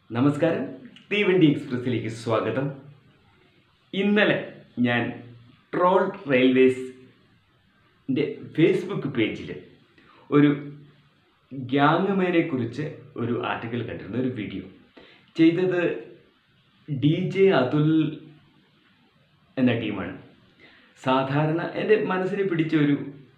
നമസ്കാരം തീവണ്ടി എക്സ്പ്രസ്സിലേക്ക് സ്വാഗതം ഇന്നലെ ഞാൻ ട്രോൾ റെയിൽവേസിൻ്റെ ഫേസ്ബുക്ക് പേജിൽ ഒരു ഗ്യാങ്മേനെ കുറിച്ച് ഒരു ആർട്ടിക്കിൾ കണ്ടിരുന്നു ഒരു വീഡിയോ ചെയ്തത് ഡി ജെ അതുൽ എന്ന ടീമാണ് സാധാരണ എൻ്റെ മനസ്സിനെ പിടിച്ച ഒരു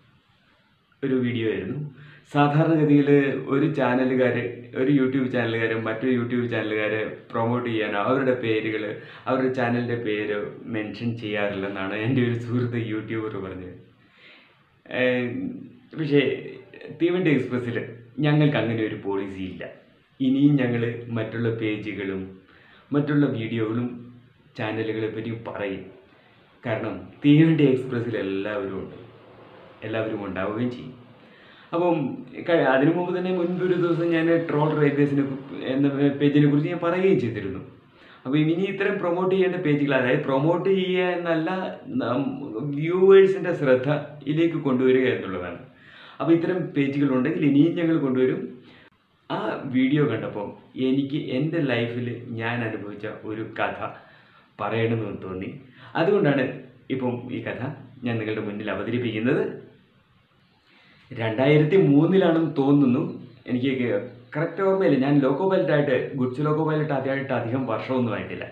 ഒരു വീഡിയോ ആയിരുന്നു സാധാരണഗതിയിൽ ഒരു ചാനലുകാർ ഒരു യൂട്യൂബ് ചാനലുകാർ മറ്റൊരു യൂട്യൂബ് ചാനലുകാരെ പ്രൊമോട്ട് ചെയ്യാനോ അവരുടെ പേരുകൾ അവരുടെ ചാനലിൻ്റെ പേര് മെൻഷൻ ചെയ്യാറില്ലെന്നാണ് എൻ്റെ ഒരു സുഹൃത്ത് യൂട്യൂബർ പറഞ്ഞത് ഏം, പക്ഷേ തീവണ്ടി എക്സ്പ്രസ്സിൽ ഞങ്ങൾക്ക് അങ്ങനെ ഒരു പോളിസി ഇല്ല ഇനിയും ഞങ്ങൾ മറ്റുള്ള പേജുകളും മറ്റുള്ള വീഡിയോകളും ചാനലുകളെ പറ്റി പറയും കാരണം തീവണ്ടി എക്സ്പ്രസ്സിൽ എല്ലാവരും ഉണ്ട് എല്ലാവരും ഉണ്ടാവുകയും ചെയ്യും അപ്പം ക- അതിനു മുമ്പ് തന്നെ മുൻപൊരു ദിവസം ഞാൻ ട്രോൾ റൈറ്റേഴ്സിനെ എന്ന പേജിനെ കുറിച്ച് ഞാൻ പറയുകയും ചെയ്തിരുന്നു അപ്പോൾ ഇനി ഇത്തരം പ്രൊമോട്ട് ചെയ്യേണ്ട പേജുകൾ അതായത് പ്രൊമോട്ട് ചെയ്യുക എന്നല്ല വ്യൂവേഴ്സിൻ്റെ ശ്രദ്ധ ഇതിലേക്ക് കൊണ്ടുവരിക എന്നുള്ളതാണ് അപ്പോൾ ഇത്തരം പേജുകൾ ഉണ്ടെങ്കിൽ ഇനിയും ഞങ്ങൾ കൊണ്ടുവരും ആ വീഡിയോ കണ്ടപ്പോൾ എനിക്ക് എൻ്റെ ലൈഫിൽ ഞാൻ അനുഭവിച്ച ഒരു കഥ പറയണമെന്ന് തോന്നി അതുകൊണ്ടാണ് ഇപ്പം ഈ കഥ ഞാൻ നിങ്ങളുടെ മുന്നിൽ അവതരിപ്പിക്കുന്നത് രണ്ടായിരത്തി മൂന്നിലാണെന്ന് തോന്നുന്നു എനിക്ക് കറക്റ്റ് ഓർമ്മയില്ല ഞാൻ ലോക്കോ പൈലറ്റായിട്ട് ഗുഡ്സ് ലോക്കോ പൈലറ്റ് ആദ്യമായിട്ട് അധികം വർഷമൊന്നും ആയിട്ടില്ല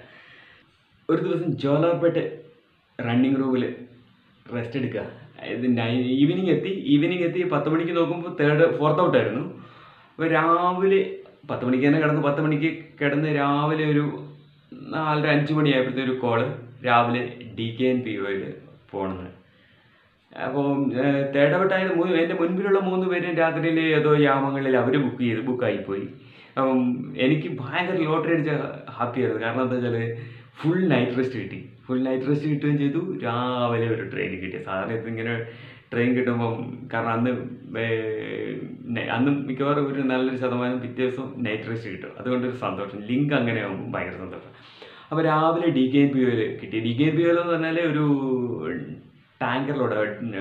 ഒരു ദിവസം ജോലാർപേട്ട് റണ്ണിങ് റൂമിൽ റെസ്റ്റ് എടുക്കുക അതായത് നൈ ഈവനിങ് എത്തി ഈവനിങ് എത്തി പത്ത് മണിക്ക് നോക്കുമ്പോൾ തേർഡ് ഫോർത്ത് ഔട്ടായിരുന്നു അപ്പോൾ രാവിലെ പത്ത് മണിക്ക് തന്നെ കിടന്ന് പത്ത് മണിക്ക് കിടന്ന് രാവിലെ ഒരു നാലര അഞ്ച് മണിയായപ്പോഴത്തെ ഒരു കോള് രാവിലെ ഡി കെ എൻ പി ഒയിൽ പോകണമെന്ന് അപ്പോൾ തേർഡ് ഔട്ടായത് മൂന്ന് എൻ്റെ മുൻപിലുള്ള മൂന്ന് പേരും രാത്രിയിൽ ഏതോ യാമങ്ങളിൽ അവർ ബുക്ക് ചെയ്ത് ബുക്കായിപ്പോയി അപ്പം എനിക്ക് ഭയങ്കര ലോട്ടറി അടിച്ച ഹാപ്പിയായിരുന്നു കാരണം എന്താ വെച്ചാൽ ഫുൾ നൈറ്റ് റെസ്റ്റ് കിട്ടി ഫുൾ നൈറ്റ് റെസ്റ്റ് കിട്ടുകയും ചെയ്തു രാവിലെ ഒരു ട്രെയിൻ കിട്ടി സാധാരണ ഇതിങ്ങനെ ട്രെയിൻ കിട്ടുമ്പം കാരണം അന്ന് ഏർ, നെ- അന്ന് മിക്കവാറും ഒരു നല്ലൊരു ശതമാനം പിറ്റേ ദിവസം നൈറ്റ് റെസ്റ്റ് കിട്ടും അതുകൊണ്ടൊരു സന്തോഷം ലിങ്ക് അങ്ങനെ ആകുമ്പോൾ ഭയങ്കര സന്തോഷം അപ്പോൾ രാവിലെ ഡി കെ പി ഒയിൽ കിട്ടി ഡി കെ പി ഒയിൽ എന്ന് പറഞ്ഞാൽ ഒരു ടാങ്കർ ലോഡ്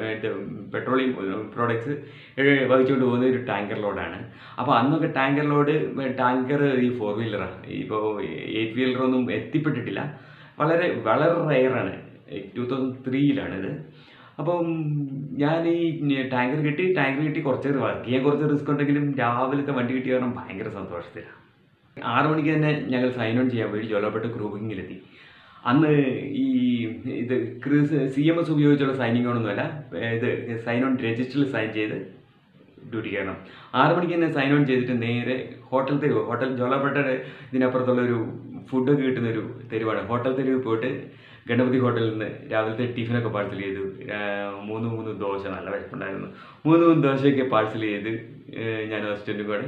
പെട്രോളിയം പ്രോഡക്ട്സ് വഹിച്ചുകൊണ്ട് പോകുന്ന ഒരു ടാങ്കർ ലോഡാണ് അപ്പോൾ അന്നൊക്കെ ടാങ്കർ ലോഡ് ടാങ്കർ ഈ ഫോർ വീലറാണ് ഇപ്പോൾ എയ്റ്റ് വീലറൊന്നും എത്തിപ്പെട്ടിട്ടില്ല വളരെ വളരെ റയറാണ് ടു തൗസൻഡ് ത്രീയിലാണിത് അപ്പം ഞാൻ ഈ ടാങ്കർ കിട്ടി ടാങ്കർ കിട്ടി കുറച്ച് വർക്ക് ചെയ്യാൻ കുറച്ച് റിസ്ക് ഉണ്ടെങ്കിലും രാവിലത്തെ വണ്ടി കിട്ടിയ കാരണം ഭയങ്കര സന്തോഷത്തിലാണ് ആറ് മണിക്ക് തന്നെ ഞങ്ങൾ സൈൻ ഓൺ ചെയ്യാൻ വേണ്ടി ജോലപ്പെട്ട് ഗ്രൂപ്പിങ്ങിലെത്തി അന്ന് ഈ ഇത് ക്രിസ് സി എം എസ് ഉപയോഗിച്ചുള്ള സൈനിങ് ഓണൊന്നുമല്ല ഇത് സൈൻ ഓൺ രജിസ്റ്ററിൽ സൈൻ ചെയ്ത് ഡ്യൂട്ടി കയറണം ആറ് മണിക്ക് തന്നെ സൈൻ ഓൺ ചെയ്തിട്ട് നേരെ ഹോട്ടൽ തെരുവ് ഹോട്ടൽ ജോലപ്പെട്ടയുടെ ഇതിനപ്പുറത്തുള്ള ഒരു ഫുഡൊക്കെ കിട്ടുന്ന ഒരു തെരുവാണ് ഹോട്ടൽ തെരുവ് പോയിട്ട് ഗണപതി ഹോട്ടലിൽ നിന്ന് രാവിലത്തെ ടിഫിനൊക്കെ പാഴ്സൽ ചെയ്തു രാ- മൂന്ന് മൂന്ന് ദോശ നല്ല വിശപ്പുണ്ടായിരുന്നു മൂന്ന് മൂന്ന് ദോശയൊക്കെ പാഴ്സൽ ചെയ്ത് ഏഹ് ഞാൻ അസിസ്റ്റൻറ്റും കൂടെ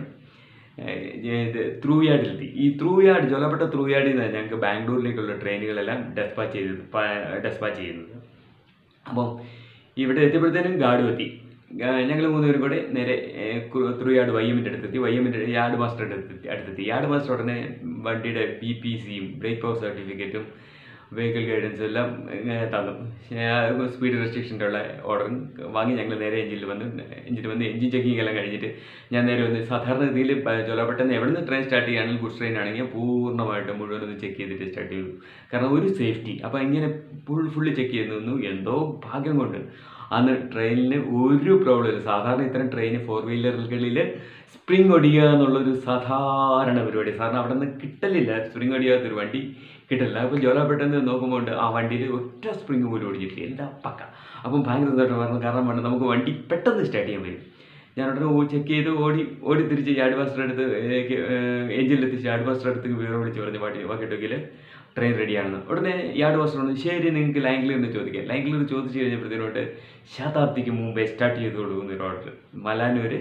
ഏഹ് ഇത് ത്രൂ യാർഡിലെത്തി ഈ ത്രൂ യാർഡ് ജോലപ്പെട്ട ത്രൂ യാർഡിൽ നിന്നാണ് ഞങ്ങൾക്ക് ബാംഗ്ലൂരിലേക്കുള്ള ട്രെയിനുകളെല്ലാം ഡെസ്പാച്ച് ചെയ്തത് ഡെസ്പാച്ച് ചെയ്യുന്നത് അപ്പം ഇവിടെ എത്തിയപ്പോഴത്തേനും ഗാർഡും എത്തി ഞങ്ങൾ മൂന്നുപേരും കൂടെ നേരെ ത്രൂ യാർഡ് വൈ എമ്മിൻ്റെ അടുത്തെത്തി വൈ എമ്മിൻ്റെ യാർഡ് മാസ്റ്ററുടെ അടുത്തെത്തി അടുത്തെത്തി യാർഡ് മാസ്റ്റർ ഉടനെ വണ്ടിയുടെ ബി പി സിയും ബ്രേക്ക് പവർ സർട്ടിഫിക്കറ്റും വെഹിക്കിൾ ഗൈഡൻസും എല്ലാം ഇങ്ങനെ തന്നു സ്പീഡ് റെസ്ട്രിക്ഷൻ്റെ ഉള്ള ഓർഡറും വാങ്ങി ഞങ്ങൾ നേരെ എഞ്ചിനിൽ വന്ന് എഞ്ചിനിൽ വന്ന് എഞ്ചിൻ ചെക്കിംഗ് എല്ലാം കഴിഞ്ഞിട്ട് ഞാൻ നേരെ വന്ന് സാധാരണ രീതിയിൽ ചൊല്ലപ്പെട്ടെന്ന് എവിടെ നിന്ന് ട്രെയിൻ സ്റ്റാർട്ട് ചെയ്യുകയാണെങ്കിൽ ഗുഡ്സ് ട്രെയിൻ ആണെങ്കിൽ പൂർണ്ണമായിട്ട് മുഴുവൻ ഒന്ന് ചെക്ക് ചെയ്തിട്ട് സ്റ്റാർട്ട് ചെയ്തു കാരണം ഒരു സേഫ്റ്റി അപ്പോൾ ഇങ്ങനെ ഫുൾ ഫുള്ള് ചെക്ക് ചെയ്ത് നിന്നു എന്തോ ഭാഗ്യം കൊണ്ട് അന്ന് ട്രെയിനിന് ഒരു പ്രോബ്ലം ഇല്ല സാധാരണ ഇത്തരം ട്രെയിൻ ഫോർ വീലറുകളിൽ സ്പ്രിങ് ഒടിയുക എന്നുള്ളൊരു സാധാരണ പരിപാടി സാധാരണ അവിടെ നിന്ന് കിട്ടലില്ല സ്പ്രിങ് ഒടിയാത്തൊരു വണ്ടി കിട്ടില്ല അപ്പോൾ ജോലപ്പെട്ടെന്ന് നോക്കുമ്പോൾ ഉണ്ട് ആ വണ്ടിയിൽ ഒറ്റ സ്പ്രിങ് പോലും ഒടിഞ്ഞിട്ടില്ല എല്ലാം പക്ക അപ്പം ഭയങ്കര സന്തോഷം പറഞ്ഞു കാരണം വേണ്ട നമുക്ക് വണ്ടി പെട്ടെന്ന് സ്റ്റാർട്ട് ചെയ്യാൻ പറ്റും ഞാൻ ഉടനെ ചെക്ക് ചെയ്ത് ഓടി ഓടി തിരിച്ച് യാർഡ് മാസ്റ്റർ അടുത്ത് എഞ്ചിനിലെത്തിച്ച് യാർഡ് മാസ്റ്റർ അടുത്ത് വിവരം വിളിച്ച് പറഞ്ഞു പാട്ടി വാക്കിട്ടോക്കിൽ ട്രെയിൻ റെഡിയാണെന്ന് ഉടനെ യാർഡ് മാസ്റ്റർ പറഞ്ഞു ശരി നിങ്ങൾക്ക് ലൈൻ ക്ലിയർ എന്ന് ചോദിക്കാം ലൈൻ ക്ലിയർ ചോദിച്ചു കഴിഞ്ഞപ്പോഴത്തേനോട്ട് ശതാബ്ദിക്ക് മുമ്പേ സ്റ്റാർട്ട് ചെയ്ത് കൊടുക്കുന്ന ഒരു ഓർഡർ മലാനൂർ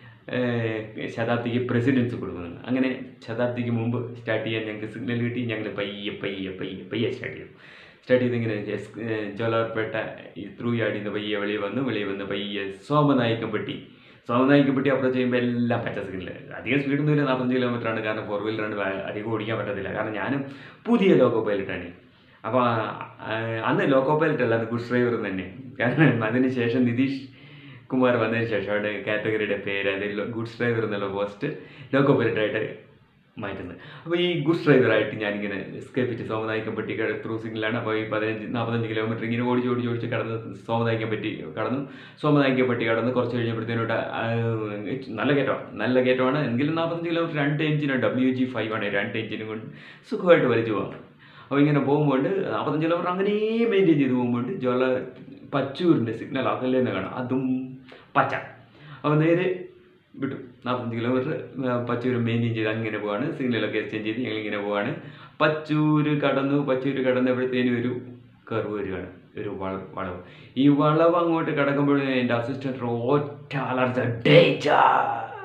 ശതാബ്ദിക്ക് പ്രസിഡൻസ് കൊടുക്കുന്നുണ്ട് അങ്ങനെ ശതാബ്ദിക്ക് മുമ്പ് സ്റ്റാർട്ട് ചെയ്യാൻ ഞങ്ങൾക്ക് സിഗ്നൽ കിട്ടി ഞങ്ങൾ പയ്യെ പയ്യെ പയ്യെ പയ്യെ സ്റ്റാർട്ട് ചെയ്തു സ്റ്റാർട്ട് ചെയ്ത് ഇങ്ങനെ എസ് ജോലാർപേട്ട ഈ ത്രൂ യാർഡിൽ നിന്ന് പയ്യെ വെളിയിൽ വന്നു വെളിയിൽ വന്ന് പയ്യെ സോമനായിക്കംപട്ടി സോമനായിക്കംപട്ടി അപ്രോച്ച് ചെയ്യുമ്പോൾ എല്ലാം പച്ച സിഗ്നൽ അധികം സ്പീഡൊന്നും ഇല്ല നാൽപ്പത്തഞ്ച് കിലോമീറ്റർ ആണ് കാരണം ഫോർ വീലറാണ് അധികം ഓടിക്കാൻ പറ്റത്തില്ല കാരണം ഞാനും പുതിയ ലോക്കോ പൈലറ്റാണ് അപ്പോൾ അന്ന് ലോക്കോ പൈലറ്റ് അല്ല അത് ഗുഡ്സ് ഡ്രൈവർ തന്നെ കാരണം അതിന് ശേഷം നിതീഷ് കുമാർ വന്നതിന് ശേഷം അവിടെ കാറ്റഗറിയുടെ പേര് അതിൽ ഗുഡ്സ് ഡ്രൈവർ എന്നുള്ള പോസ്റ്റ് ലോക്കോ പൈലറ്റായിട്ട് മാറ്റുന്നത് അപ്പോൾ ഈ ഗുഡ്സ് ഡ്രൈവറായിട്ട് ഞാനിങ്ങനെ എസ്കേപ്പിച്ച് സോമനായിക്കമ്പട്ടി ത്രൂ സിഗ്നലാണ് അപ്പോൾ ഈ പതിനഞ്ച് നാൽപ്പത്തഞ്ച് കിലോമീറ്റർ ഇങ്ങനെ ഓടിച്ച് ഓടിച്ച് ഓടിച്ച് കടന്ന് സോമനായിക്കമ്പട്ടി കടന്നു സോമനായിക്കമ്പട്ടി കടന്ന് കുറച്ച് കഴിഞ്ഞപ്പോഴത്തേനോട്ട് നല്ല കയറ്റമാണ് നല്ല കയറ്റമാണ് എങ്കിലും നാൽപ്പത്തഞ്ച് കിലോമീറ്റർ രണ്ട് എഞ്ചിനാണ് ഡബ്ല്യു ജി ഫൈവ് ആണ് രണ്ട് എഞ്ചിനും കൊണ്ട് സുഖമായിട്ട് വലിച്ചു പോകാം അപ്പോൾ ഇങ്ങനെ പോകുമ്പോൾ നാൽപ്പത്തഞ്ച് കിലോമീറ്റർ അങ്ങനെ മെയിൻറ്റെയിൻ ചെയ്ത് പോകുമ്പോൾ ജോല പച്ചൂരിൻ്റെ സിഗ്നൽ അകലെ നിന്ന് കാണാം അതും പച്ച അപ്പോൾ നേരെ വിട്ടു നാൽപ്പത്തഞ്ച് കിലോമീറ്റർ പച്ചൂര് മെയിൻറ്റെയിൻ ചെയ്ത് അങ്ങനെ പോവാണ് സിഗ്നലൊക്കെ എക്സ്ചേഞ്ച് ചെയ്ത് ഞങ്ങൾ ഇങ്ങനെ പോവാണ് പച്ചൂര് കടന്നു പച്ചൂര് കടന്നപ്പോഴത്തേനും ഒരു കർവ് വരികയാണ് ഒരു വള വളവ് ഈ വളവ് അങ്ങോട്ട് കിടക്കുമ്പോഴേ എൻ്റെ അസിസ്റ്റൻറ്റ് ഒറ്റ അലർച്ച ഡേഞ്ചർ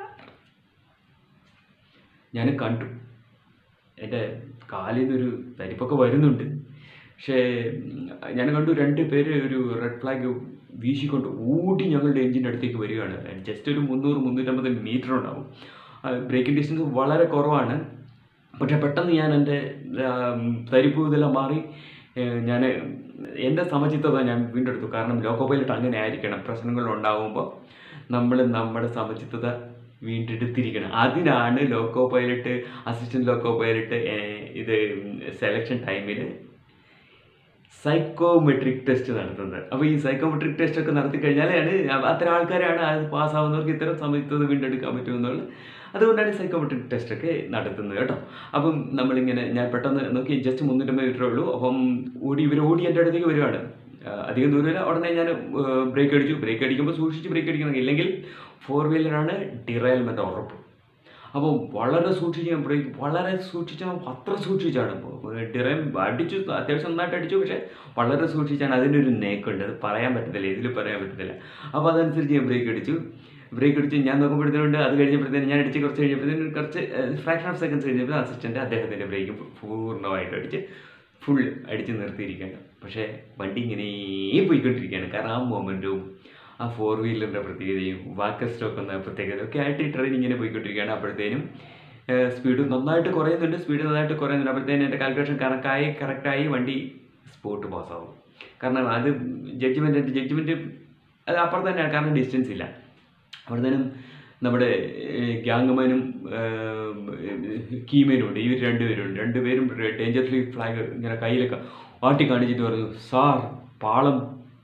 ഞാൻ കണ്ടു എൻ്റെ കാലിൽ നിന്നൊരു തരിപ്പൊക്കെ വരുന്നുണ്ട് പക്ഷേ ഞാൻ കണ്ടു രണ്ട് പേര് ഒരു റെഡ് ഫ്ലാഗ് വീശിക്കൊണ്ട് ഓടി ഞങ്ങളുടെ എഞ്ചിൻ്റെ അടുത്തേക്ക് വരികയാണ് ജസ്റ്റ് ഒരു മുന്നൂറ് മുന്നൂറ്റമ്പത് മീറ്റർ ഉണ്ടാവും ബ്രേക്കിംഗ് ഡിസ്റ്റൻസ് വളരെ കുറവാണ് പക്ഷേ പെട്ടെന്ന് ഞാൻ എൻ്റെ തരിപ്പ് ഇതെല്ലാം മാറി ഞാൻ എൻ്റെ സമചിത്തത ഞാൻ വീണ്ടെടുത്തു കാരണം ലോക്കോ പൈലറ്റ് അങ്ങനെ ആയിരിക്കണം പ്രശ്നങ്ങൾ ഉണ്ടാകുമ്പോൾ നമ്മൾ നമ്മുടെ സമചിത്തത വീണ്ടെടുത്തിരിക്കണം അതിനാണ് loco pilot assistant loco pilot ഇത് സെലക്ഷൻ ടൈമിൽ സൈക്കോമെട്രിക് ടെസ്റ്റ് നടത്തുന്നത് അപ്പോൾ ഈ സൈക്കോമെട്രിക് ടെസ്റ്റ് ഒക്കെ നടത്തി കഴിഞ്ഞാലാണ് അത്തരം ആൾക്കാരാണ് അത് പാസ്സാവുന്നവർക്ക് ഇത്തരം സമയത്ത് വീണ്ടെടുക്കാൻ പറ്റുമെന്നുള്ളത് അതുകൊണ്ടാണ് ഈ സൈക്കോമെട്രിക് ടെസ്റ്റ് ഒക്കെ നടത്തുന്നത് കേട്ടോ അപ്പം നമ്മളിങ്ങനെ ഞാൻ പെട്ടെന്ന് നോക്കി ജസ്റ്റ് മുന്നൂറ്റമ്പത് മീറ്ററേ ഉള്ളൂ അപ്പം ഓടി ഇവർ ഓടി എൻ്റെ അടുത്തേക്ക് വരികയാണ് അധികം ദൂരമില്ല ഉടനെ ഞാൻ ബ്രേക്ക് അടിച്ചു ബ്രേക്ക് അടിക്കുമ്പോൾ സൂക്ഷിച്ച് ബ്രേക്ക് അടിക്കണം ഇല്ലെങ്കിൽ ഫോർ വീലറാണ് ഡിറയൽമെൻ്റ് ഉറപ്പ് അപ്പോൾ വളരെ സൂക്ഷിച്ച് ഞാൻ ബ്രേക്ക് വളരെ സൂക്ഷിച്ചാൽ അത്ര സൂക്ഷിച്ചാണ് ഡിറൈം അടിച്ചു അത്യാവശ്യം നന്നായിട്ട് അടിച്ചു പക്ഷേ വളരെ സൂക്ഷിച്ചാണ് അതിൻ്റെ ഒരു നേക്കുണ്ട് അത് പറയാൻ പറ്റത്തില്ല ഇതിൽ പറയാൻ പറ്റത്തില്ല അപ്പോൾ അതനുസരിച്ച് ഞാൻ ബ്രേക്ക് അടിച്ചു ബ്രേക്ക് അടിച്ച് ഞാൻ നോക്കുമ്പോഴത്തേനുണ്ട് അത് കഴിഞ്ഞപ്പോഴത്തേനും ഞാൻ അടിച്ച് കുറച്ച് കഴിഞ്ഞപ്പോഴത്തേനും കുറച്ച് ഫ്രാക്ഷൻ ഓഫ് സെക്കൻഡ്സ് കഴിഞ്ഞപ്പോൾ അസിസ്റ്റൻ്റ് അദ്ദേഹത്തിൻ്റെ ബ്രേക്ക് പൂർണ്ണമായിട്ട് അടിച്ച് ഫുൾ അടിച്ച് നിർത്തിയിരിക്കുകയാണ് പക്ഷേ വണ്ടി ഇങ്ങനെ പോയിക്കൊണ്ടിരിക്കുകയാണ് കാരണം ആ മൊമെൻറ്റും ആ ഫോർ വീലറിൻ്റെ പ്രത്യേകതയും വാക്കർ സ്റ്റോക്ക് എന്ന പ്രത്യേകതയും ഒക്കെ ആയിട്ട് ഈ ട്രെയിൻ ഇങ്ങനെ പോയിക്കൊണ്ടിരിക്കുകയാണ് അപ്പോഴത്തേനും സ്പീഡ് നന്നായിട്ട് കുറയുന്നുണ്ട് സ്പീഡ് നന്നായിട്ട് കുറയുന്നുണ്ട് അപ്പോഴത്തേനും എൻ്റെ കാൽക്കുലേഷൻ കണക്കായി കറക്റ്റായി വണ്ടി സ്പോട്ട് പാസ്സാവും കാരണം അത് ജഡ്ജ്മെൻറ്റ് ജഡ്ജ്മെൻറ്റ് അത് അപ്പുറത്ത് തന്നെയാണ് കാരണം ഡിസ്റ്റൻസ് ഇല്ല അപ്പോഴത്തേനും നമ്മുടെ ഗ്യാങ്മനും കീമേനും ഉണ്ട് ഇവർ രണ്ടുപേരും ഉണ്ട് രണ്ടുപേരും ഡേഞ്ചർ ഫ്രീ ഫ്ലാഗ് ഇങ്ങനെ കയ്യിലൊക്കെ വാട്ടി കാണിച്ചിട്ട് പറഞ്ഞു സാർ പാളം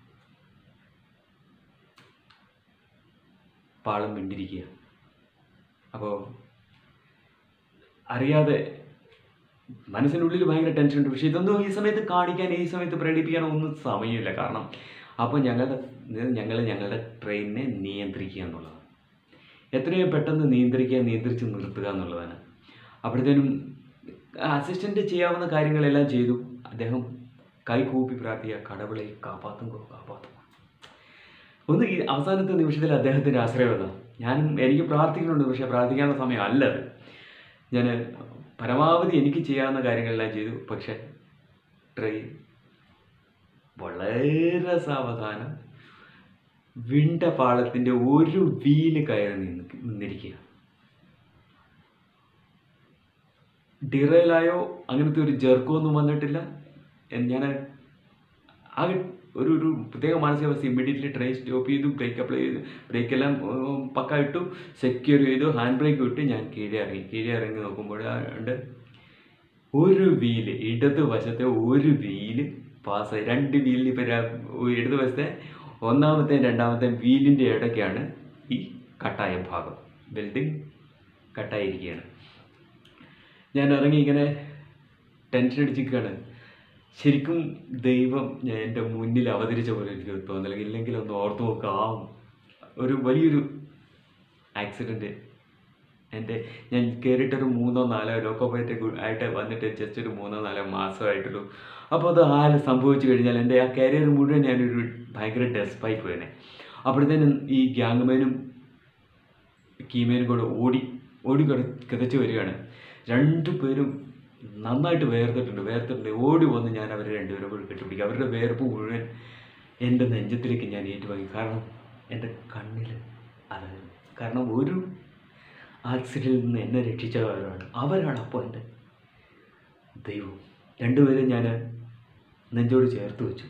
പാളം മിണ്ടിരിക്കുക അപ്പോൾ അറിയാതെ മനസ്സിനുള്ളിൽ ഭയങ്കര ടെൻഷൻ ഉണ്ട് പക്ഷേ ഇതൊന്നും ഈ സമയത്ത് കാണിക്കാൻ ഈ സമയത്ത് പ്രകടിപ്പിക്കാൻ ഒന്നും സമയമില്ല കാരണം അപ്പോൾ ഞങ്ങളുടെ ഞങ്ങൾ ഞങ്ങളുടെ ട്രെയിനിനെ നിയന്ത്രിക്കുക എന്നുള്ളതാണ് എത്രയും പെട്ടെന്ന് നിയന്ത്രിക്കുക നിയന്ത്രിച്ച് നിർത്തുക എന്നുള്ളതാണ് അപ്പോഴത്തേനും അസിസ്റ്റൻ്റ് ചെയ്യാവുന്ന കാര്യങ്ങളെല്ലാം ചെയ്തു അദ്ദേഹം കൈ കൂപ്പി പ്രാർത്ഥിക്കുക കടവിളെ കാപ്പാത്തുങ്കോ കാപ്പാത്തും ഒന്ന് ഈ അവസാനത്തെ നിമിഷത്തിൽ അദ്ദേഹത്തിൻ്റെ ആശ്രയം അതാ ഞാനും എനിക്ക് പ്രാർത്ഥിക്കുന്നുണ്ട് പക്ഷേ പ്രാർത്ഥിക്കാനുള്ള സമയം അല്ല അത് ഞാൻ പരമാവധി എനിക്ക് ചെയ്യാവുന്ന കാര്യങ്ങളെല്ലാം ചെയ്തു പക്ഷേ ട്രെയിൻ വളരെ സാവധാനം വിണ്ട പാളത്തിൻ്റെ ഒരു വീല് കയറി നിന്ന് നിന്നിരിക്കുക ഡിറയിലായോ അങ്ങനത്തെ ഒരു ജെർക്കോ ഒന്നും വന്നിട്ടില്ല ഞാൻ ആകെ ഒരു ഒരു പ്രത്യേക മാനസികാവസ്ഥ ഇമ്മീഡിയറ്റ്ലി ട്രെയിൻ സ്റ്റോപ്പ് ചെയ്തു ബ്രേക്ക് അപ്ലൈ ചെയ്തു ബ്രേക്കെല്ലാം പക്ക ഇട്ടു സെക്യൂർ ചെയ്തു ഹാൻഡ് ബ്രേക്ക് ഇട്ട് ഞാൻ കീഴെ ഇറങ്ങി കീഴെ ഇറങ്ങി നോക്കുമ്പോഴുണ്ട് ഒരു വീല് ഇടത് വശത്തെ ഒരു വീല് പാസ്സായി രണ്ട് വീലിന് ഇപ്പോൾ ഇടത് വശത്തെ ഒന്നാമത്തെയും രണ്ടാമത്തെയും വീലിൻ്റെ ഇടയ്ക്കാണ് ഈ കട്ടായ ഭാഗം ബിൽഡിംഗ് കട്ടായിരിക്കുകയാണ് ഞാൻ ഇറങ്ങി ഇങ്ങനെ ടെൻഷൻ അടിച്ചിരിക്കുകയാണ് ശരിക്കും ദൈവം ഞാൻ എൻ്റെ മുന്നിൽ അവതരിച്ച പോലെ എനിക്ക് തോന്നല ഇല്ലെങ്കിൽ ഒന്ന് ഓർത്ത് നോക്കാം ഒരു വലിയൊരു ആക്സിഡൻറ്റ് എൻ്റെ ഞാൻ കയറിയിട്ടൊരു മൂന്നോ നാലോ ലോക്കോപ്പൈറ്റ് ആയിട്ട് വന്നിട്ട് ജസ്റ്റ് ഒരു മൂന്നോ നാലോ മാസമായിട്ടുള്ളൂ അപ്പോൾ അത് ആര് സംഭവിച്ചു കഴിഞ്ഞാൽ എൻ്റെ ആ കരിയർ മുഴുവൻ ഞാനൊരു ഭയങ്കര ഡെസ്പായി പോയേനെ അപ്പോഴത്തേനും ഈ ഗ്യാങ്മേനും കീമേനും കൂടെ ഓടി ഓടി കിട കിതച്ച് വരികയാണ് രണ്ടു പേരും നന്നായിട്ട് വേർത്തിട്ടുണ്ട് വേർത്തിട്ടുണ്ട് ഓടി വന്ന് ഞാൻ അവരെ രണ്ടുപേരും കൂടി കെട്ടിപ്പിടിക്കും അവരുടെ വേർപ്പ് മുഴുവൻ എൻ്റെ നെഞ്ചത്തിലേക്ക് ഞാൻ ഏറ്റുവാങ്ങി കാരണം എൻ്റെ കണ്ണിൽ അത് കാരണം ഒരു ആക്സിഡൻറ്റിൽ നിന്ന് എന്നെ രക്ഷിച്ചവരാണ് അവരാണ് അപ്പോൾ എൻ്റെ ദൈവം രണ്ടുപേരും ഞാൻ നെഞ്ചോട് ചേർത്ത് വെച്ചു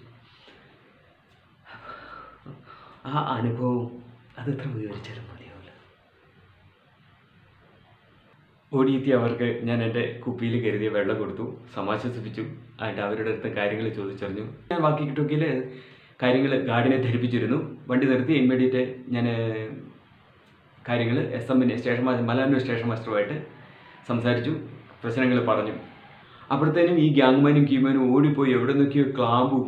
ആ അനുഭവം അതെത്ര വിവരിച്ചാലും മതിയാവില്ല ഓടിയെത്തി അവർക്ക് ഞാൻ എൻ്റെ കുപ്പിയിൽ കരുതിയ വെള്ളം കൊടുത്തു സമാശ്വസിപ്പിച്ചു എന്നിട്ട് അവരുടെ അടുത്ത് കാര്യങ്ങൾ ചോദിച്ചറിഞ്ഞു ഞാൻ ബാക്കി കിട്ടുമെങ്കിൽ കാര്യങ്ങൾ ഗാർഡിനെ ധരിപ്പിച്ചിരുന്നു വണ്ടി നിർത്തി ഇമ്മീഡിയറ്റ് ഞാൻ കാര്യങ്ങൾ എസ് എമ്മിൻ്റെ സ്റ്റേഷൻ മാസ്റ്റർ മലയാറ്റൂർ സ്റ്റേഷൻ മാസ്റ്ററുമായിട്ട് സംസാരിച്ചു പ്രശ്നങ്ങൾ പറഞ്ഞു അപ്പോഴത്തേനും ഈ ഗ്യാങ്മാനും കീമാനും ഓടിപ്പോയി എവിടെ നിന്നൊക്കെയോ ക്ലാമ്പും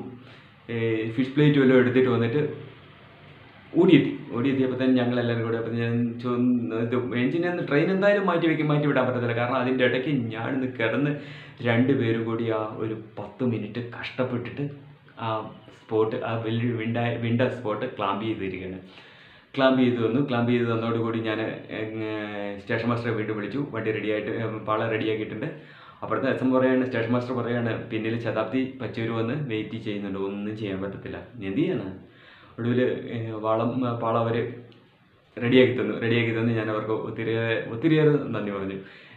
ഫിഷ് പ്ലേറ്റും എല്ലാം എടുത്തിട്ട് വന്നിട്ട് ഓടിയെത്തി ഓടിയെത്തിയപ്പോൾ തന്നെ ഞങ്ങൾ എല്ലാവരും കൂടെ അപ്പം ഞാൻ ഇത് എഞ്ചിനെ ട്രെയിൻ എന്തായാലും മാറ്റി വെക്കും മാറ്റി വിടാൻ പറ്റത്തില്ല കാരണം അതിൻ്റെ ഇടയ്ക്ക് ഞാനിന്ന് കിടന്ന് രണ്ട് പേരും കൂടി ആ ഒരു പത്ത് മിനിറ്റ് കഷ്ടപ്പെട്ടിട്ട് ആ സ്പോട്ട് ആ വലിയ വിണ്ട വിണ്ട സ്പോട്ട് ക്ലാമ്പ് ചെയ്തിരിക്കുകയാണ് ക്ലാമ്പ് ചെയ്ത് തന്നു ക്ലാമ്പ് ചെയ്ത് തന്നതോടുകൂടി ഞാൻ സ്റ്റേഷൻ മാസ്റ്ററെ വീണ്ടും വിളിച്ചു വണ്ടി റെഡിയായിട്ട് പാള റെഡിയാക്കിയിട്ടുണ്ട് അപ്പോഴത്തെ എസ് എം പറയാണ് സ്റ്റേഷൻ മാസ്റ്റർ പറയാണ് പിന്നിൽ ശതാബ്ദി പച്ചൂര് വന്ന് വെയിറ്റ് ചെയ്യുന്നുണ്ട് ഒന്നും ചെയ്യാൻ പറ്റത്തില്ല ഇനി എന്ത് ചെയ്യാനാണ് ഒടുവിൽ വളം പാള അവർ റെഡിയാക്കി തന്നു റെഡിയാക്കി തന്നു ഞാൻ അവർക്ക് ഒത്തിരി ഒത്തിരിയേറെ നന്ദി പറഞ്ഞു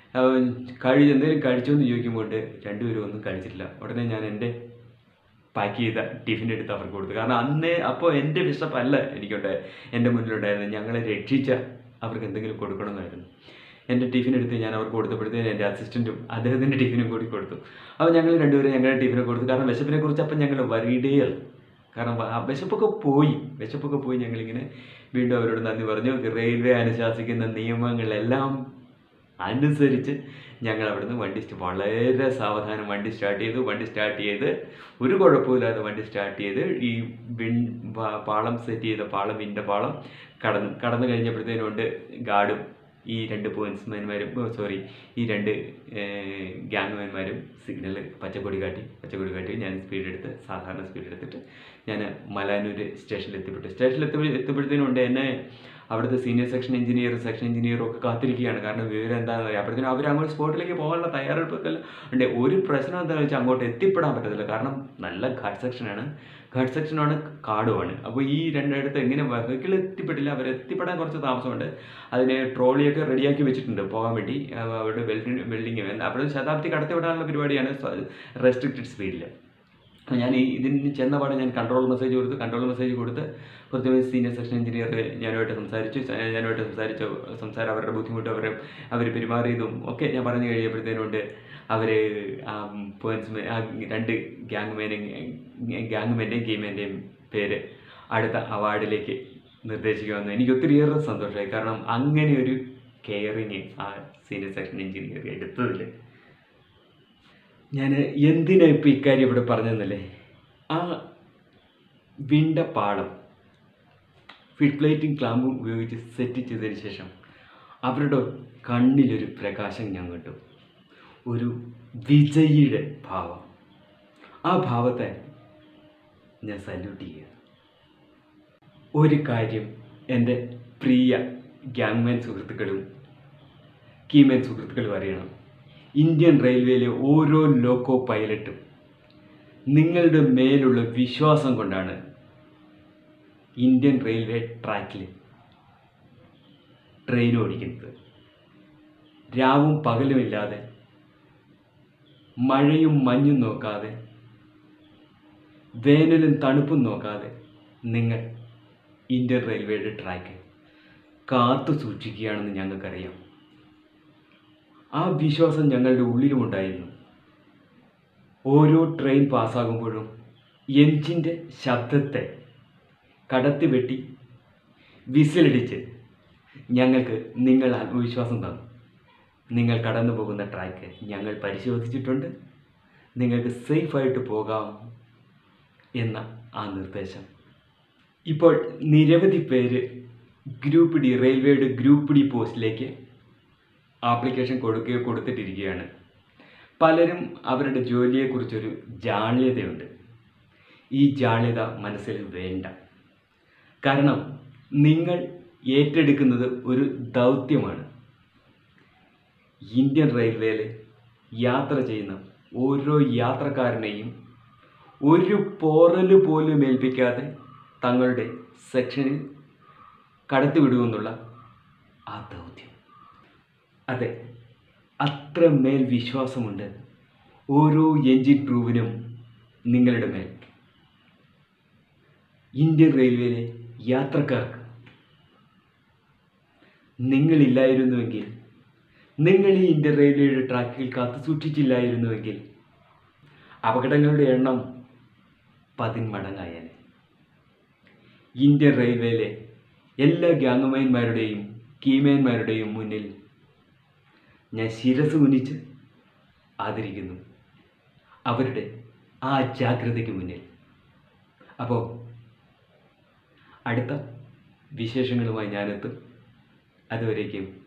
കഴി എന്തെങ്കിലും കഴിച്ചോ എന്ന് ചോദിക്കുമ്പോൾ രണ്ടുപേരും ഒന്നും കഴിച്ചിട്ടില്ല ഉടനെ ഞാൻ എൻ്റെ പാക്ക് ചെയ്ത ടിഫിൻ എടുത്ത് അവർക്ക് കൊടുത്തു കാരണം അന്നേ അപ്പോൾ എൻ്റെ വിശപ്പല്ല എനിക്കുണ്ടായ എൻ്റെ മുന്നിലുണ്ടായിരുന്നത് ഞങ്ങളെ രക്ഷിച്ച അവർക്ക് എന്തെങ്കിലും കൊടുക്കണമെന്നായിരുന്നു എൻ്റെ ടിഫിൻ എടുത്ത് ഞാൻ അവർക്ക് കൊടുത്തപ്പോഴത്തേന് എൻ്റെ അസിസ്റ്റൻറ്റും അദ്ദേഹത്തിൻ്റെ ടിഫിനും കൂടി കൊടുത്തു അപ്പോൾ ഞങ്ങൾ രണ്ടുപേരും ഞങ്ങളുടെ ടിഫിനെ കൊടുത്തു കാരണം വിശപ്പിനെ കുറിച്ച് അപ്പം ഞങ്ങൾ വരീഡേയല്ല കാരണം ആ വിശപ്പൊക്കെ പോയി വിശപ്പൊക്കെ പോയി ഞങ്ങളിങ്ങനെ വീണ്ടും അവരോട് നന്ദി പറഞ്ഞു റെയിൽവേ അനുശാസിക്കുന്ന നിയമങ്ങളെല്ലാം അനുസരിച്ച് ഞങ്ങൾ അവിടുന്ന് വണ്ടി സ്റ്റ് വളരെ സാവധാനം വണ്ടി സ്റ്റാർട്ട് ചെയ്തു വണ്ടി സ്റ്റാർട്ട് ചെയ്ത് ഒരു കുഴപ്പമില്ലാതെ വണ്ടി സ്റ്റാർട്ട് ചെയ്ത് ഈ വിൺ പാ- പാളം സെറ്റ് ചെയ്ത പാളം വിൻ്റെ പാളം കടന്നു കടന്നു കഴിഞ്ഞപ്പോഴത്തേനുണ്ട് ഗാർഡും ഈ രണ്ട് പോയിൻറ്റ്സ്മാൻമാരും സോറി ഈ രണ്ട് ഗ്യാങ്മാൻമാരും സിഗ്നൽ പച്ചക്കൊടി കാട്ടി പച്ചക്കൊടി കാട്ടി ഞാൻ സ്പീഡ് എടുത്ത് സാധാരണ സ്പീഡ് എടുത്തിട്ട് ഞാൻ മലാനൂർ സ്റ്റേഷനിൽ എത്തിപ്പെട്ടു സ്റ്റേഷനിൽ എത്തി എത്തിയപ്പോഴത്തേനുണ്ട് എന്നെ അവിടുത്തെ സീനിയർ സെക്ഷൻ എഞ്ചിനീയർ സെക്ഷൻ എഞ്ചിനീയറും ഒക്കെ കാത്തിരിക്കുകയാണ് കാരണം വിവരം എന്താണെന്ന് അറിയാം അപ്പോഴത്തേനും അവർ അങ്ങോട്ട് സ്പോട്ടിലേക്ക് പോകാനുള്ള തയ്യാറെടുപ്പൊക്കെ ഉണ്ട് ഒരു പ്രശ്നം എന്താണെന്ന് വെച്ചാൽ അങ്ങോട്ട് എത്തിപ്പെടാൻ പറ്റത്തില്ല കാരണം നല്ല ഘാട്ട് സെക്ഷനാണ് ഘാട്ട് സെക്ഷനാണ് കാടുമാണ് അപ്പോൾ ഈ രണ്ടിടത്ത് എങ്ങനെ വെഹിക്കിൾ എത്തിപ്പെട്ടില്ല അവർ എത്തിപ്പെടാൻ കുറച്ച് താമസമുണ്ട് അതിന് ട്രോളിയൊക്കെ റെഡിയാക്കി വെച്ചിട്ടുണ്ട് പോകാൻ വേണ്ടി ആ, അവരുടെ വെൽഡിങ് വെൽഡിങ് അവിടെ ശതാബ്ദി കടത്തി വിടാനുള്ള പരിപാടിയാണ് റെസ്ട്രിക്റ്റഡ് സ്പീഡിൽ അപ്പോൾ ഞാൻ ഈ ഇതിന് ചെന്ന പാടെ ഞാൻ കൺട്രോൾ മെസ്സേജ് കൊടുത്തു കൺട്രോൾ മെസ്സേജ് കൊടുത്ത് കുറച്ച് സീനിയർ സെക്ഷൻ എഞ്ചിനീയർ ഞാനുമായിട്ട് സംസാരിച്ചു സ- ഞാനുമായിട്ട് സംസാരിച്ചു സംസാരം അവരുടെ ബുദ്ധിമുട്ട് അവരെ അവർ പെരുമാറിയതും ഒക്കെ ഞാൻ പറഞ്ഞു കഴിയുമ്പോഴത്തേനുണ്ട് അവർ പോയിൻറ്റ്സ് ആ രണ്ട് ഗ്യാങ് മേനും ഗ്യാങ് മേൻ്റെയും ഗെയിമേൻ്റെയും പേര് അടുത്ത അവാർഡിലേക്ക് നിർദ്ദേശിക്കുമെന്ന് എനിക്ക് ഒത്തിരിയേറെ സന്തോഷമായി കാരണം അങ്ങനെ ഒരു കെയറിങ് ആ സീനിയർ സെക്ഷൻ എഞ്ചിനീയർ എടുത്തതിൽ ഞാൻ എന്തിനാ ഇപ്പോൾ ഇക്കാര്യം ഇവിടെ പറഞ്ഞതെന്നല്ലേ ആ വിണ്ട പാളം ഫിഡ് പ്ലേറ്റും ക്ലാമ്പും ഉപയോഗിച്ച് സെറ്റ് ചെയ്തതിന് ശേഷം അവരുടെ കണ്ണിലൊരു പ്രകാശം ഞാൻ കണ്ടു ഒരു വിജയിയുടെ ഭാവം ആ ഭാവത്തെ ഞാൻ സല്യൂട്ട് ചെയ്യുക ഒരു കാര്യം എൻ്റെ പ്രിയ ഗ്യാങ്മാൻ സുഹൃത്തുക്കളും കീമാൻ സുഹൃത്തുക്കളും അറിയണം ഇന്ത്യൻ റെയിൽവേയിലെ ഓരോ ലോക്കോ പൈലറ്റും നിങ്ങളുടെ മേലുള്ള വിശ്വാസം കൊണ്ടാണ് ഇന്ത്യൻ റെയിൽവേ ട്രാക്കിൽ ട്രെയിൻ ഓടിക്കുന്നത് രാവും പകലുമില്ലാതെ മഴയും മഞ്ഞും നോക്കാതെ വേനലും തണുപ്പും നോക്കാതെ നിങ്ങൾ ഇന്ത്യൻ റെയിൽവേയുടെ ട്രാക്ക് കാത്തു സൂക്ഷിക്കുകയാണെന്ന് ഞങ്ങൾക്കറിയാം ആ വിശ്വാസം ഞങ്ങളുടെ ഉള്ളിലുമുണ്ടായിരുന്നു ഓരോ ട്രെയിൻ പാസ്സാകുമ്പോഴും എഞ്ചിൻ്റെ ശബ്ദത്തെ കടത്തി വെട്ടി വിസിലടിച്ച് ഞങ്ങൾക്ക് നിങ്ങൾ ആത്മവിശ്വാസം തന്നു നിങ്ങൾ കടന്നു പോകുന്ന ട്രാക്ക് ഞങ്ങൾ പരിശോധിച്ചിട്ടുണ്ട് നിങ്ങൾക്ക് സേഫായിട്ട് പോകാം എന്ന ആ നിർദ്ദേശം ഇപ്പോൾ നിരവധി പേര് ഗ്രൂപ്പ് ഡി റെയിൽവേയുടെ ഗ്രൂപ്പ് ഡി പോസ്റ്റിലേക്ക് ആപ്ലിക്കേഷൻ കൊടുക്കുകയോ കൊടുത്തിട്ടിരിക്കുകയാണ് പലരും അവരുടെ ജോലിയെക്കുറിച്ചൊരു ജാള്യതയുണ്ട് ഈ ജാള്യത മനസ്സിൽ വേണ്ട കാരണം നിങ്ങൾ ഏറ്റെടുക്കുന്നത് ഒരു ദൗത്യമാണ് ഇന്ത്യൻ റെയിൽവേയിൽ യാത്ര ചെയ്യുന്ന ഓരോ യാത്രക്കാരനെയും ഒരു പോറല് പോലും ഏൽപ്പിക്കാതെ തങ്ങളുടെ സെക്ഷനിൽ കടത്തിവിടുമെന്നുള്ള ആ ദൗത്യം അതെ അത്രമേൽ വിശ്വാസമുണ്ട് ഓരോ എൻജിൻ ക്രൂവിനും നിങ്ങളുടെ മേൽ ഇന്ത്യൻ റെയിൽവേയിലെ യാത്രക്കാർക്ക് നിങ്ങളില്ലായിരുന്നുവെങ്കിൽ നിങ്ങൾ ഈ ഇന്ത്യൻ റെയിൽവേയുടെ ട്രാക്കിൽ കാത്തു സൂക്ഷിച്ചില്ലായിരുന്നുവെങ്കിൽ അപകടങ്ങളുടെ എണ്ണം പതിന്മടങ്ങായേനെ ഇന്ത്യൻ റെയിൽവേയിലെ എല്ലാ ഗ്യാങ്ങുമേന്മാരുടെയും കീമേന്മാരുടെയും മുന്നിൽ ഞാൻ ശിരസ് കുനിച്ച് ആദരിക്കുന്നു അവരുടെ ആ ജാഗ്രതയ്ക്ക് മുന്നിൽ അപ്പോൾ അടുത്ത വിശേഷങ്ങളുമായി ഞാനെത്തും അതുവരേക്കും